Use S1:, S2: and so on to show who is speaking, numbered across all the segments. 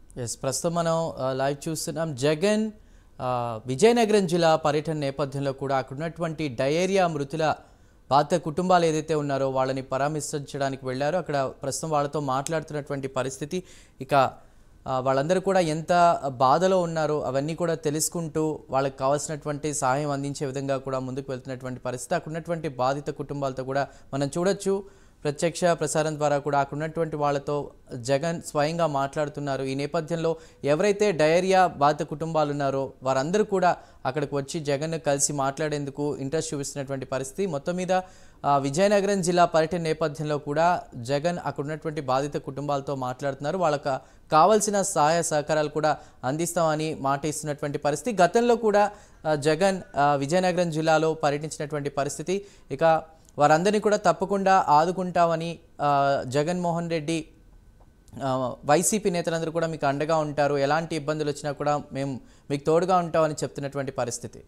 S1: yes ప్రస్తుతం మనం ఆ, లైవ్ చూస్తున్నాం జగన్ ఆ, విజయనగరం జిల్లా పర్యటన నేపథ్యంలో కూడా అక్కడ ఉన్నటువంటి డయేరియా మృతుల బాధిత కుటుంబాలు ఏదైతే ఉన్నారో వాళ్ళని పరామర్శించడానికి వెళ్ళారో అక్కడ ప్రస్తుతం వాళ్ళతో మాట్లాడుతున్నటువంటి పరిస్థితి ఇక ఆ, వాళ్ళందరూ కూడా ఎంత బాధలో ఉన్నారో అవన్నీ కూడా తెలుసుకుంటూ వాళ్ళకి కావాల్సినటువంటి సహాయం అందించే విధంగా కూడా ముందుకు వెళ్తున్నటువంటి పరిస్థితి అక్కడ ఉన్నటువంటి బాధిత కుటుంబాలతో కూడా మనం చూడొచ్చు ప్రత్యక్ష ప్రసారం ద్వారా కూడా అక్కడ ఉన్నటువంటి వాళ్ళతో జగన్ స్వయంగా మాట్లాడుతున్నారు ఈ నేపథ్యంలో ఎవరైతే డయేరియా బాధిత కుటుంబాలు ఉన్నారో వారందరూ కూడా అక్కడికి వచ్చి జగన్ కలిసి మాట్లాడేందుకు ఇంట్రెస్ట్ చూపిస్తున్నటువంటి పరిస్థితి మొత్తం మీద ఆ, విజయనగరం జిల్లా పర్యటన నేపథ్యంలో కూడా జగన్ అక్కడ ఉన్నటువంటి బాధిత కుటుంబాలతో మాట్లాడుతున్నారు వాళ్ళకి కావాల్సిన సహాయ సహకారాలు కూడా అందిస్తామని మాట ఇస్తున్నటువంటి పరిస్థితి గతంలో కూడా ఆ, జగన్ ఆ, విజయనగరం జిల్లాలో పర్యటించినటువంటి పరిస్థితి ఇక వారందరినీ కూడా తప్పకుండా ఆదుకుంటామని ఆ, జగన్మోహన్ రెడ్డి ఆ, వైసీపీ నేతలందరూ కూడా మీకు అండగా ఉంటారు ఎలాంటి ఇబ్బందులు వచ్చినా కూడా మేము మీకు తోడుగా ఉంటామని చెప్తున్నటువంటి పరిస్థితి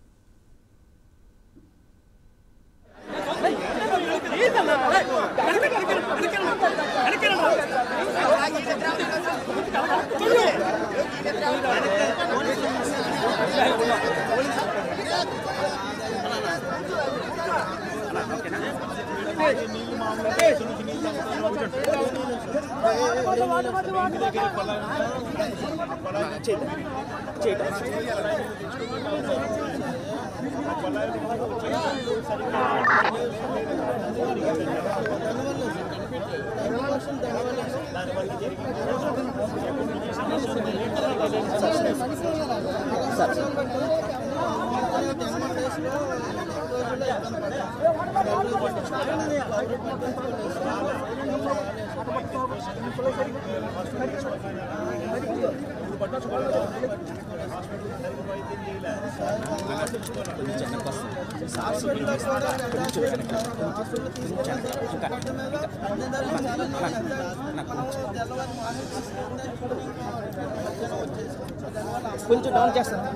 S2: కొంచెం డౌన్ చేస్తాను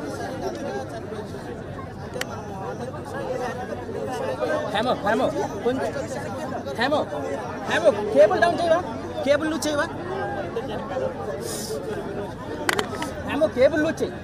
S2: హేమో హేమో కొంచెం హేమో హేమో కేబుల్ డౌన్ చేయవా కేబుల్ లూజ్ చేయవా హేమో కేబుల్ లూజ్ చేయి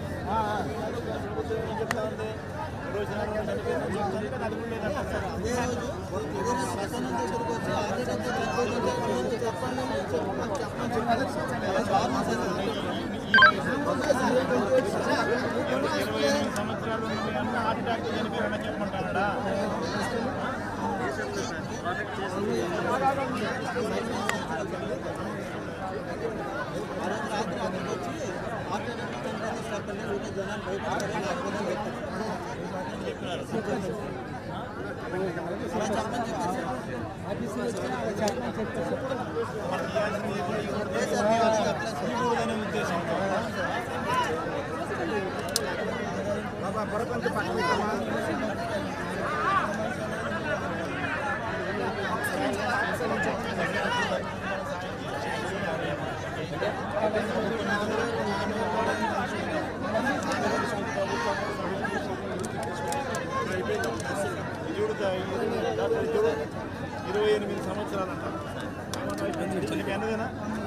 S3: ఇరవై ఎనిమిది సంవత్సరాలంట నీకు ఎన్నదేనా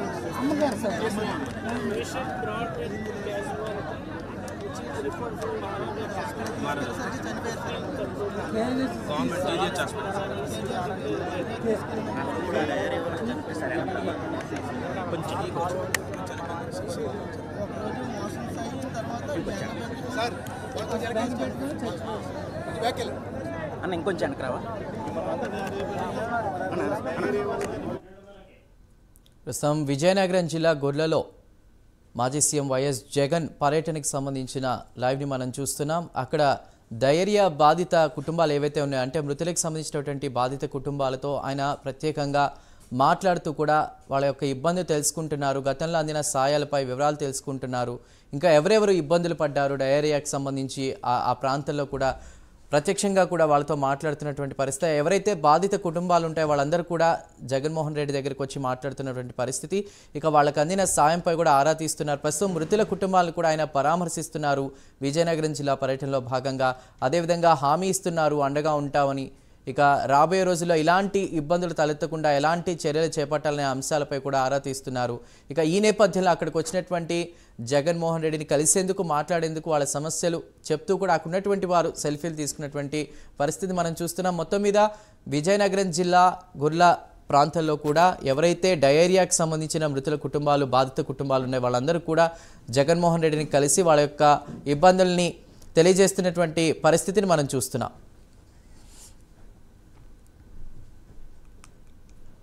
S2: అన్న ఇంకొంచెం వెనక్కి రావా
S1: ప్రస్తుతం విజయనగరం జిల్లా గొర్లలో మాజీ సీఎం వైఎస్ జగన్ పర్యటనకు సంబంధించిన లైవ్ని మనం చూస్తున్నాం అక్కడ ధైర్య బాధిత కుటుంబాలు ఏవైతే ఉన్నాయో అంటే మృతులకు సంబంధించినటువంటి బాధిత కుటుంబాలతో ఆయన ప్రత్యేకంగా మాట్లాడుతూ కూడా వాళ్ళ యొక్క ఇబ్బంది తెలుసుకుంటున్నారు గతంలో అందిన సాయాలపై వివరాలు తెలుసుకుంటున్నారు ఇంకా ఎవరెవరు ఇబ్బందులు పడ్డారు డయేరియాకి సంబంధించి ఆ ఆ ప్రాంతంలో కూడా ప్రత్యక్షంగా కూడా వాళ్ళతో మాట్లాడుతున్నటువంటి పరిస్థితి ఎవరైతే బాధిత కుటుంబాలు ఉంటాయో వాళ్ళందరూ కూడా జగన్మోహన్ రెడ్డి దగ్గరికి వచ్చి మాట్లాడుతున్నటువంటి పరిస్థితి ఇక వాళ్ళకి అందిన సాయంపై కూడా ఆరా తీస్తున్నారు ప్రస్తుతం మృతుల కుటుంబాలను కూడా ఆయన పరామర్శిస్తున్నారు విజయనగరం జిల్లా పర్యటనలో భాగంగా అదేవిధంగా హామీ ఇస్తున్నారు అండగా ఉంటామని ఇక రాబోయే రోజుల్లో ఇలాంటి ఇబ్బందులు తలెత్తకుండా ఎలాంటి చర్యలు చేపట్టాలనే అంశాలపై కూడా ఆరా తీస్తున్నారు ఇక ఈ నేపథ్యంలో అక్కడికి వచ్చినటువంటి జగన్మోహన్ రెడ్డిని కలిసేందుకు మాట్లాడేందుకు వాళ్ళ సమస్యలు చెప్తూ కూడా అక్కడ ఉన్నటువంటి వారు సెల్ఫీలు తీసుకున్నటువంటి పరిస్థితి మనం చూస్తున్నాం మొత్తం మీద విజయనగరం జిల్లా గుర్ల ప్రాంతాల్లో కూడా ఎవరైతే డయేరియాకి సంబంధించిన మృతుల కుటుంబాలు బాధిత కుటుంబాలు ఉన్నాయో వాళ్ళందరూ కూడా జగన్మోహన్ రెడ్డిని కలిసి వాళ్ళ యొక్క ఇబ్బందుల్ని తెలియజేస్తున్నటువంటి పరిస్థితిని మనం చూస్తున్నాం